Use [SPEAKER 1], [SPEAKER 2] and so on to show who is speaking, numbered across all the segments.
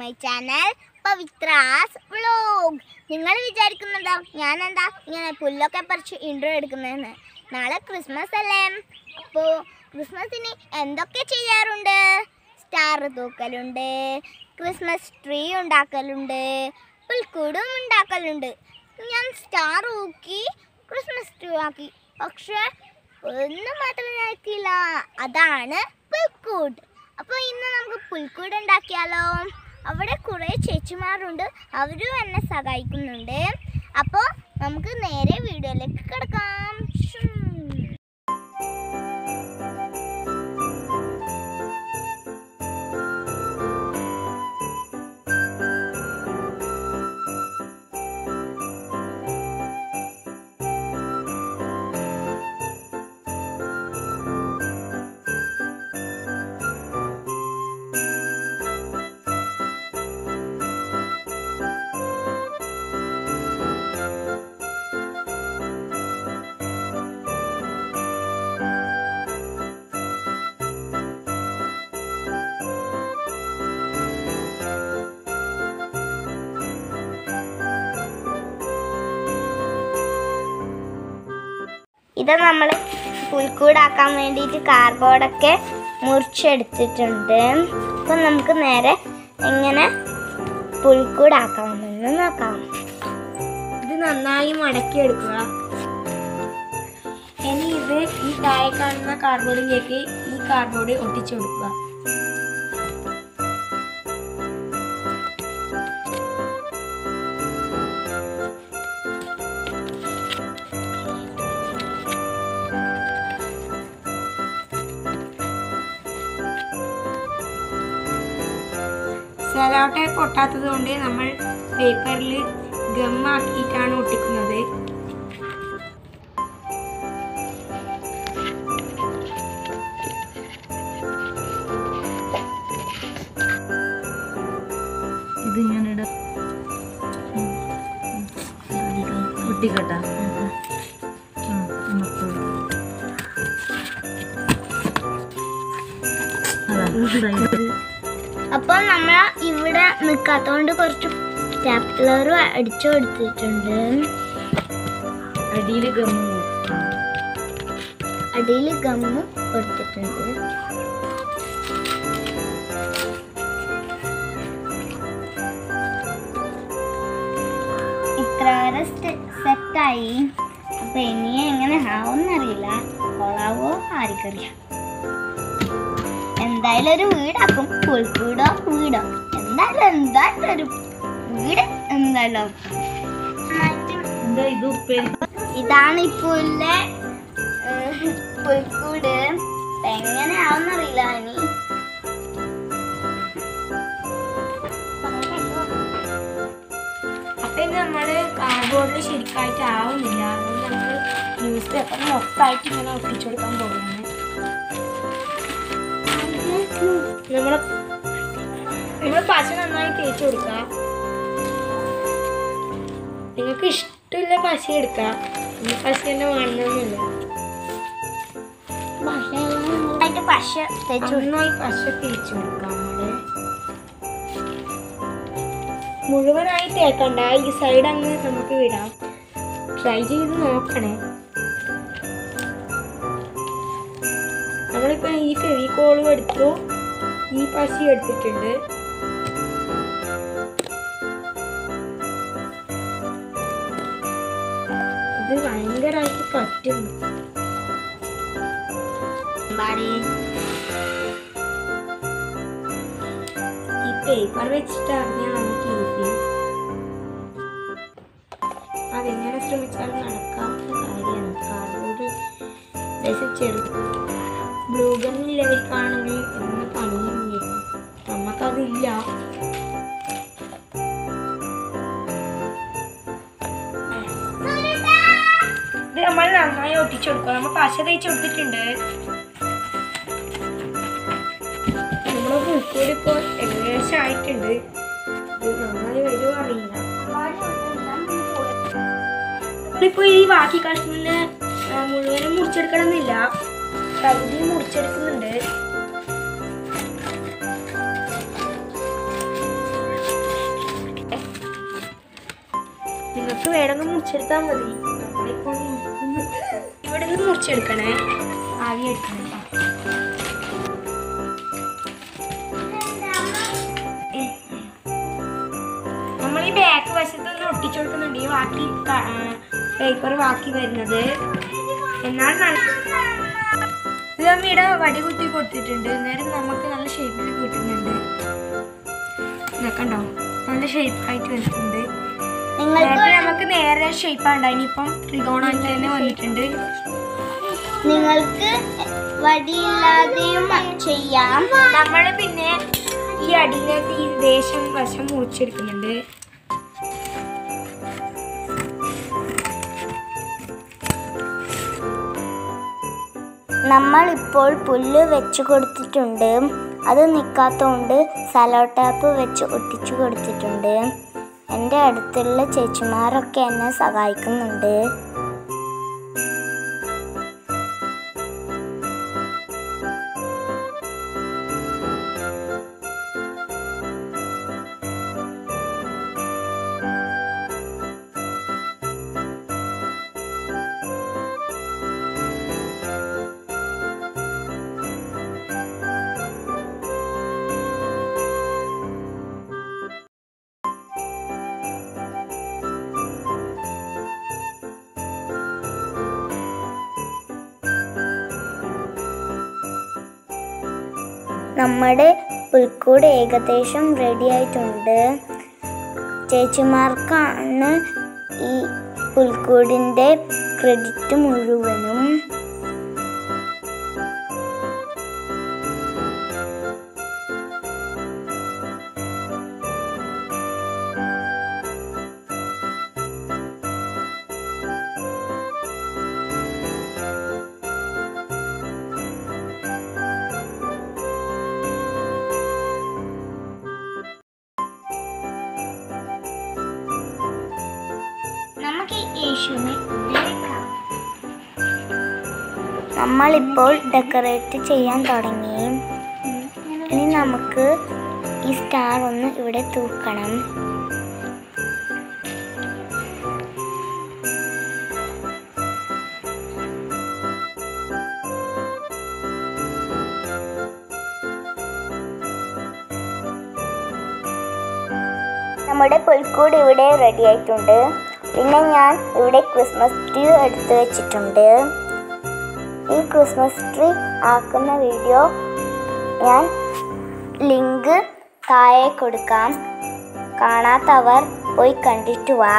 [SPEAKER 1] My channel പവിത്രാസ് vlog നിങ്ങൾ വിചാരിക്കുന്നുണ്ടോ ഞാൻ എന്താ ഇങ്ങനെ പുല്ലൊക്കെ പറിച്ച് ഇൻട്രോ എടുക്കുന്നതെന്ന് നാളെ ക്രിസ്മസ് അല്ലേ അപ്പോൾ ക്രിസ്മസിന് എന്തൊക്കെ ചെയ്യാറുണ്ട് സ്റ്റാർ തൂക്കലുണ്ട് ക്രിസ്മസ് ട്രീ ഉണ്ടാക്കലുണ്ട് പുൽക്കൂടും ഉണ്ടാക്കലുണ്ട് ഞാൻ സ്റ്റാർ ഊക്കി ക്രിസ്മസ് ട്രീ ആക്കി പക്ഷേ ഒന്നും മാത്രം ആക്കിയില്ല അതാണ് പുൽക്കൂട് അപ്പോൾ ഇന്ന് നമുക്ക് പുൽക്കൂട് ഉണ്ടാക്കിയാലോ അവിടെ കുറേ ചേച്ചിമാരുണ്ട് അവരും എന്നെ സഹായിക്കുന്നുണ്ട് അപ്പോൾ നമുക്ക് നേരെ വീഡിയോയിലേക്ക് കിടക്കാം ഷും. ഇത് നമ്മൾ പുൽക്കൂടാക്കാൻ വേണ്ടിയിട്ട് കാർബോർഡൊക്കെ മുറിച്ചെടുത്തിട്ടുണ്ട് അപ്പം നമുക്ക് നേരെ എങ്ങനെ പുൽക്കൂടാക്കാമെന്ന് നോക്കാം
[SPEAKER 2] ഇത് നന്നായി മടക്കി എടുക്കുക ഇനി ഇത് ഈ താഴെ കാണുന്ന കാർഡ്ബോർഡിലേക്ക് ഈ കാർഡ്ബോർഡ് ഒട്ടിച്ചു കൊടുക്കുക സെലോ ടൈപ്പ് ഒട്ടാത്തത് കൊണ്ട് നമ്മൾ പേപ്പറിൽ ഗമ്മാക്കിയിട്ടാണ് ഒട്ടിക്കുന്നത്
[SPEAKER 3] ഇത് ഞാനിടാം ഒട്ടിക്കട്ടാ
[SPEAKER 1] അപ്പോൾ നമ്മൾ ഇവിടെ നിൽക്കാത്തതുകൊണ്ട് കുറച്ച് സ്റ്റാപ്ലറും അടിച്ചു കൊടുത്തിട്ടുണ്ട്
[SPEAKER 3] അടിയിൽ ഗമ്മ
[SPEAKER 1] അടിയിൽ ഗമ്മും കൊടുത്തിട്ടുണ്ട് ഇത്ര വരെ സെറ്റായി അപ്പൊ ഇനി എങ്ങനെ ആവുമെന്നറിയില്ല കൊളാവോ ആർക്കറിയാം എന്തായാലും ഒരു വീടാക്കും പുൽക്കൂടോ വീടോ എന്തായാലും എന്തായാലും ഒരു വീട് എന്തായാലും ആക്കും. നന്നായിട്ട്
[SPEAKER 3] എന്താ ഇത് ഉപ്പേരി
[SPEAKER 1] ഇതാണ് ഈ പുല്ല് ഏഹ്, പുൽക്കൂട് ഇപ്പൊ എങ്ങനെ ആവുന്നറിയില്ല ഇനി
[SPEAKER 2] അപ്പൊ ഇത് നമ്മള് കാർഡ്ബോർഡിൽ ശരിക്കായിട്ട് ആവുന്നില്ല അതുകൊണ്ട് നമ്മൾ ന്യൂസ് പേപ്പർ മൊത്തമായിട്ട് ഇങ്ങനെ ഒട്ടിച്ചു കൊടുക്കാൻ പോകുന്നത് നമ്മള് നമ്മൾ പശ നന്നായി തേച്ച് കൊടുക്കുക നിങ്ങൾക്ക് ഇഷ്ടമില്ല പശ എടുക്കാം ഈ പശ തന്നെ വേണമെന്നൊന്നുമില്ല
[SPEAKER 1] നന്നായിട്ട് പശ തേച്ചു
[SPEAKER 2] നന്നായി പശ തേച്ച് കൊടുക്കാം നമ്മള് മുഴുവനായി തേക്കണ്ട ഈ സൈഡ് അങ്ങ് നമുക്ക് വിടാം ട്രൈ ചെയ്ത് നോക്കണേ നമ്മളിപ്പോ ഈ ഫെവിക്കോളും എടുത്തു ഈ പശ എടുത്തിട്ടുണ്ട് ഇത് ഭയങ്കരമായിട്ട് പറ്റുന്നു
[SPEAKER 1] പാടി
[SPEAKER 2] ഈ പേപ്പർ വെച്ചിട്ട് അറിഞ്ഞാൽ നമുക്ക് ഈസി അതെങ്ങനെ ശ്രമിച്ചാലും നടക്കാത്ത കാര്യമാണ് കാർഡ്ബോർഡ് ദേശം ചെറു ബ്ലൂ ഗണ്ണില്ലവർക്കാണെങ്കിൽ എന്ന് പണിയും വരും നമുക്കതില്ല ഇത് നമ്മൾ നന്നായി ഒട്ടിച്ചു കൊടുക്കുക നമ്മൾ പശ തേച്ച് കൊടുത്തിട്ടുണ്ട് നമ്മുടെ പുൽക്കൂടി ഇപ്പോൾ ഏകദേശം ആയിട്ടുണ്ട് ഇത് നന്നായി വരുമോ അറിയില്ല നമ്മളിപ്പോ ഈ ബാക്കി കഷ്ണിന് മുഴുവനും മുറിച്ചെടുക്കണമെന്നില്ല പകുതി മുറിച്ചെടുക്കുന്നുണ്ട് നിങ്ങൾക്ക് വേണമെങ്കിൽ മുറിച്ചെടുത്താൽ മതി നമ്മളിപ്പോൾ ഇവിടെ നിന്ന് മുറിച്ചെടുക്കണേ ആവി എടുക്കണേ ട്ടോ. നമ്മൾ ഈ ബാക്ക് വശത്തൊന്ന് ഒട്ടിച്ചു കൊടുക്കുന്നുണ്ട് ഈ ബാക്കി പേപ്പർ ബാക്കി വരുന്നത് എന്നാൽ നല്ല- ഇത് അമ്മയുടെ വടി കുത്തി കൊടുത്തിട്ടുണ്ട് അന്നേരം നമുക്ക് നല്ല ഷേപ്പിൽ കിട്ടുന്നുണ്ട് ഇതൊക്കെ നല്ല ഷേപ്പ് ആയിട്ട് വരുന്നുണ്ട്
[SPEAKER 1] നിങ്ങൾക്ക്
[SPEAKER 2] നേരത്തെ നമുക്ക് നേരെ ഷേപ്പാണ് ഇനിയിപ്പം ത്രികോണായിട്ട് തന്നെ വന്നിട്ടുണ്ട്
[SPEAKER 1] നിങ്ങൾക്ക് വടിയില്ലാതെയും ചെയ്യാം
[SPEAKER 2] നമ്മൾ പിന്നെ ഈ അടിയിലെ തീരദേശം വശം മുറിച്ചെടുക്കുന്നുണ്ട്
[SPEAKER 1] നമ്മൾ ഇപ്പോൾ പുല്ല് വെച്ച് കൊടുത്തിട്ടുണ്ട് അത് നിൽക്കാത്തതുകൊണ്ട് സലോ ടാപ്പ് വെച്ച് ഒട്ടിച്ചു കൊടുത്തിട്ടുണ്ട് എൻ്റെ അടുത്തുള്ള ചേച്ചിമാരൊക്കെ എന്നെ സഹായിക്കുന്നുണ്ട് നമ്മുടെ പുൽക്കൂട് ഏകദേശം റെഡി ആയിട്ടുണ്ട് ചേച്ചിമാർക്കാണ് ഈ പുൽക്കൂടിൻ്റെ ക്രെഡിറ്റ് മുഴുവനും നമുക്ക് യേശുവിനെ നമ്മളിപ്പോൾ ഡെക്കറേറ്റ് ചെയ്യാൻ തുടങ്ങി ഇനി നമുക്ക് ഈ സ്റ്റാർ ഒന്ന് ഇവിടെ തൂക്കണം നമ്മുടെ പുൽക്കൂട് ഇവിടെ റെഡി ആയിട്ടുണ്ട് പിന്നെ ഞാൻ ഇവിടെ ക്രിസ്മസ് ട്രീ എടുത്തു വെച്ചിട്ടുണ്ട് ഈ ക്രിസ്മസ് ട്രീ ആക്കുന്ന വീഡിയോ ഞാൻ ലിങ്ക് താഴെ കൊടുക്കാം കാണാത്തവർ പോയി കണ്ടിട്ട് വാ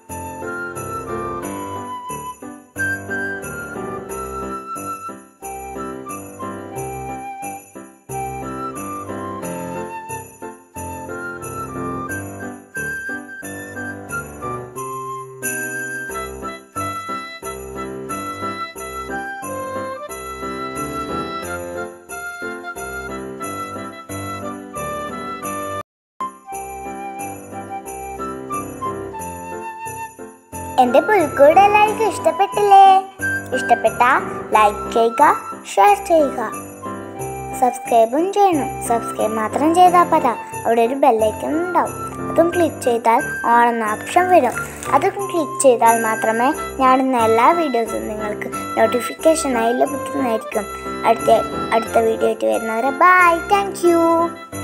[SPEAKER 1] എൻ്റെ പുൽക്കൂട് എല്ലാവർക്കും ഇഷ്ടപ്പെട്ടില്ലേ ഇഷ്ടപ്പെട്ട ലൈക്ക് ചെയ്യുക ഷെയർ ചെയ്യുക സബ്സ്ക്രൈബും ചെയ്യണം സബ്സ്ക്രൈബ് മാത്രം ചെയ്താൽ പോരാ അവിടെ ഒരു ബെല്ലൈക്കൺ ഉണ്ടാവും അതും ക്ലിക്ക് ചെയ്താൽ ഓണെന്ന ഓപ്ഷൻ വരും അതും ക്ലിക്ക് ചെയ്താൽ മാത്രമേ ഞാനിന്ന് എല്ലാ വീഡിയോസും നിങ്ങൾക്ക് നോട്ടിഫിക്കേഷനായി ലഭിക്കുന്നതായിരിക്കും അടുത്ത അടുത്ത വീഡിയോ ആയിട്ട് വരുന്നവരെ ബൈ താങ്ക് യു